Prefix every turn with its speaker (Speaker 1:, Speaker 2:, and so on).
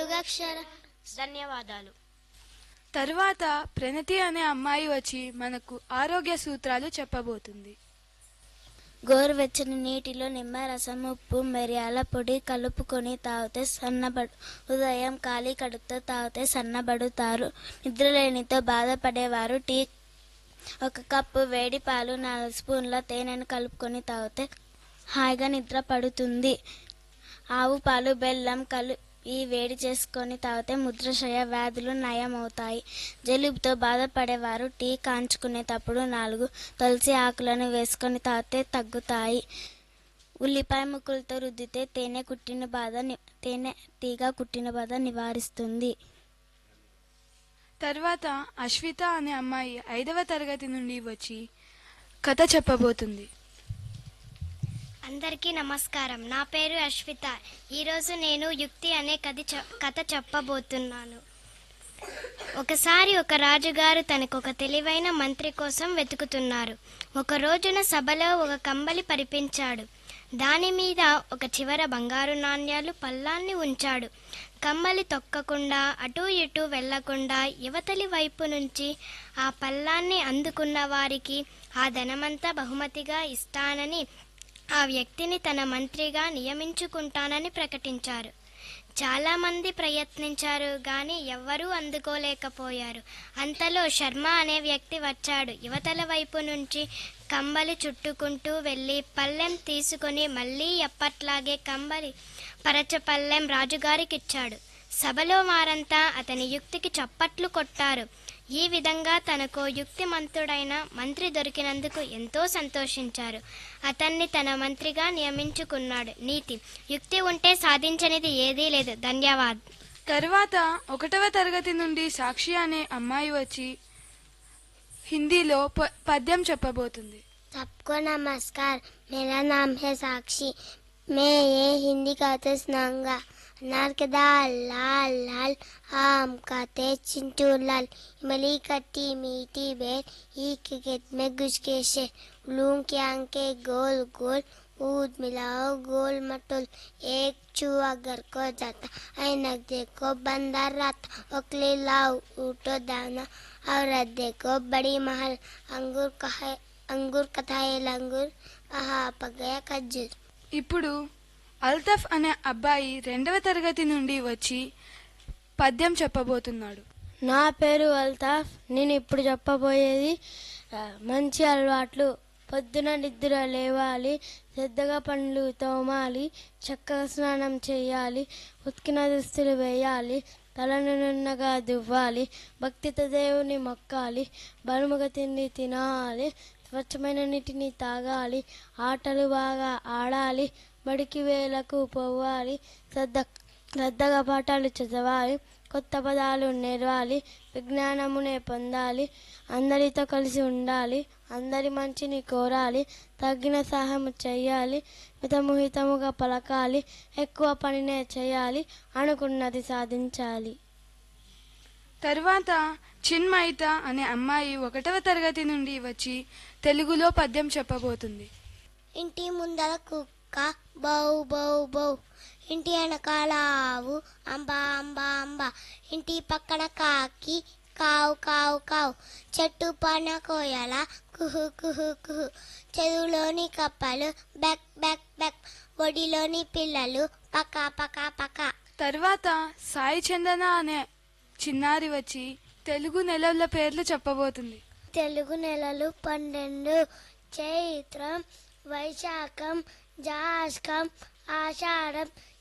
Speaker 1: నాలుగక్షర
Speaker 2: ధన్యవాదాలు
Speaker 3: తరువాత ప్రణతి అనే అమ్మాయి వచ్చి మనకు ఆరోగ్య సూత్రాలు చెప్పబోతుంది
Speaker 1: గోరువెచ్చని నీటిలో నిమ్మరసం ఉప్పు మిరియాల పొడి కలుపుకొని తాగితే సన్నబడు ఉదయం ఖాళీ కడుపుతో తాగితే సన్నబడుతారు నిద్రలేనితో బాధపడేవారు టీ ఒక కప్పు వేడి పాలు నాలుగు స్పూన్ల తేనెను కలుపుకొని తాగితే హాయిగా నిద్ర పడుతుంది ఆవు పాలు బెల్లం కలు ఈ వేడి చేసుకొని తాగితే ముద్రశయ వ్యాధులు నయమవుతాయి జలుబుతో బాధపడేవారు టీ కాంచుకునేటప్పుడు నాలుగు తులసి ఆకులను వేసుకొని తాగితే తగ్గుతాయి ఉల్లిపాయ ముక్కలతో రుద్దితే తేనె కుట్టిన బాధ ని- తేనె టీగా కుట్టిన బాధ నివారిస్తుంది
Speaker 3: తర్వాత అశ్విత అనే అమ్మాయి ఐదవ తరగతి నుండి వచ్చి కథ చెప్పబోతుంది
Speaker 4: అందరికీ నమస్కారం నా పేరు అశ్విత ఈరోజు నేను యుక్తి అనే కథ చె- కథ చెప్పబోతున్నాను ఒకసారి ఒక రాజుగారు తనకు ఒక తెలివైన మంత్రి కోసం వెతుకుతున్నారు ఒక రోజున సభలో ఒక కంబలి పరిపించాడు దాని మీద ఒక చివర బంగారు నాణ్యాలు పల్లాన్ని ఉంచాడు కమ్మలి తొక్కకుండా అటూ ఇటూ వెళ్లకుండా యువతలి వైపు నుంచి ఆ పల్లాన్ని అందుకున్న వారికి ఆ ధనమంతా బహుమతిగా ఇస్తానని ఆ వ్యక్తిని తన మంత్రిగా నియమించుకుంటానని ప్రకటించారు చాలామంది ప్రయత్నించారు కానీ ఎవ్వరూ అందుకోలేకపోయారు అంతలో శర్మ అనే వ్యక్తి వచ్చాడు యువతల వైపు నుంచి కంబలి చుట్టుకుంటూ వెళ్ళి పల్లెం తీసుకొని మళ్ళీ ఎప్పట్లాగే కంబలి పరచ పల్లెం రాజుగారికిచ్చాడు సభలో వారంతా అతని యుక్తికి చప్పట్లు కొట్టారు ఈ విధంగా తనకు యుక్తిమంతుడైన మంత్రి దొరికినందుకు ఎంతో సంతోషించారు అతన్ని తన మంత్రిగా నియమించుకున్నాడు నీతి యుక్తి ఉంటే సాధించనిది ఏదీ లేదు ధన్యవాద్
Speaker 3: తర్వాత ఒకటవ తరగతి నుండి సాక్షి అనే అమ్మాయి వచ్చి హిందీలో ప- పద్యం చెప్పబోతుంది
Speaker 5: सबको नमस्कार मेरा नाम है साक्षी मैं ये हिंदी गाते सुनाऊंगा अनार के दाल लाल लाल आम का तेज चिंटू लाल इमली खट्टी मीठी बेर ई के खेत में घुस के से उलूम के आंखें गोल गोल ऊद मिलाओ गोल मटोल एक चूहा घर को जाता ऐनक देखो बंदर रात ओकले लाओ ऊटो दाना और देखो बड़ी महल अंगूर कहा अंगूर कथाए लंगूर आहा पक गया खजूर
Speaker 3: ఇప్పుడు అల్తఫ్ అనే అబ్బాయి రెండవ తరగతి నుండి వచ్చి పద్యం చెప్పబోతున్నాడు
Speaker 1: నా పేరు అల్తాఫ్ నేను ఇప్పుడు చెప్పబోయేది ఆ, మంచి అలవాట్లు పొద్దున నిద్ర లేవాలి శ్రద్ధగా పండ్లు తోమాలి చక్కగా స్నానం చేయాలి ఉతికిన దుస్తులు వేయాలి తలను నున్నగా దువ్వాలి భక్తితో దేవుని మొక్కాలి బరుముగా తిండి తినాలి స్వచ్ఛమైన నీటిని తాగాలి ఆటలు బాగా ఆడాలి బడికి వేలకు పోవాలి శ్రద్ధ శ్రద్ధగా పాఠాలు చదవాలి కొత్త పదాలు నేర్వాలి విజ్ఞానమునే పొందాలి అందరితో కలిసి ఉండాలి అందరి మంచిని కోరాలి తగిన సహాయం చేయాలి మితము హితముగా పలకాలి ఎక్కువ పనినే చేయాలి అనుకున్నది సాధించాలి
Speaker 3: తరువాత చిన్మైత అనే అమ్మాయి ఒకటవ తరగతి నుండి వచ్చి తెలుగులో పద్యం చెప్పబోతుంది
Speaker 5: ఇంటి ముందర కుక్క బౌ బౌ బౌ ఇంటి వెనకాల ఆవు అంబా అంబా అంబా ఇంటి పక్కన కాకి కావు కావు కావు చెట్టు పైన కోయల కుహు కుహు కుహు చెరువులోని కప్పలు బెక్ బెక్ బెక్ ఒడిలోని పిల్లలు పక పక పక
Speaker 3: తర్వాత సాయి చందన అనే చిన్నారి వచ్చి తెలుగు నెలల పేర్లు చెప్పబోతుంది
Speaker 5: తెలుగు నెలలు పన్నెండు చైత్రం వైశాఖం జాస్కం ఆషాఢం